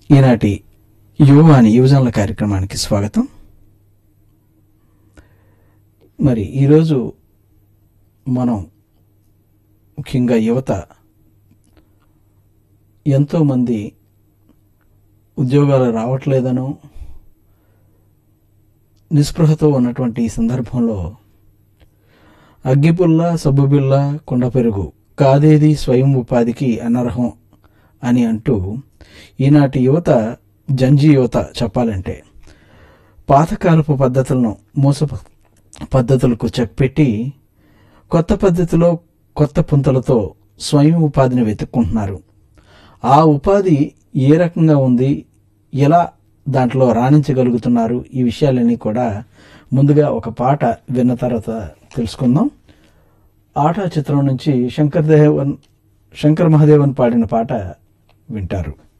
ఈనాటి యువవాణి యువజనుల కార్యక్రమానికి స్వాగతం మరి ఈరోజు మనం ముఖ్యంగా యువత ఎంతోమంది ఉద్యోగాలు రావట్లేదనో నిస్పృహతో ఉన్నటువంటి ఈ సందర్భంలో అగ్గిపుల్ల సబ్బుబిల్ల కొండ పెరుగు కాదేది స్వయం ఉపాధికి అనర్హం అని అంటూ ఈనాటి యువత జంజీ యువత చెప్పాలంటే పాతకాలపు పద్ధతులను మోస పద్ధతులకు చెప్పెట్టి కొత్త పద్ధతిలో కొత్త పుంతలతో స్వయం ఉపాధిని వెతుక్కుంటున్నారు ఆ ఉపాధి ఏ రకంగా ఉంది ఎలా దాంట్లో రాణించగలుగుతున్నారు ఈ విషయాలన్నీ కూడా ముందుగా ఒక పాట విన్న తర్వాత తెలుసుకుందాం ఆటా చిత్రం నుంచి శంకర్ దేవన్ శంకర్ మహాదేవన్ పాడిన పాట వింటారు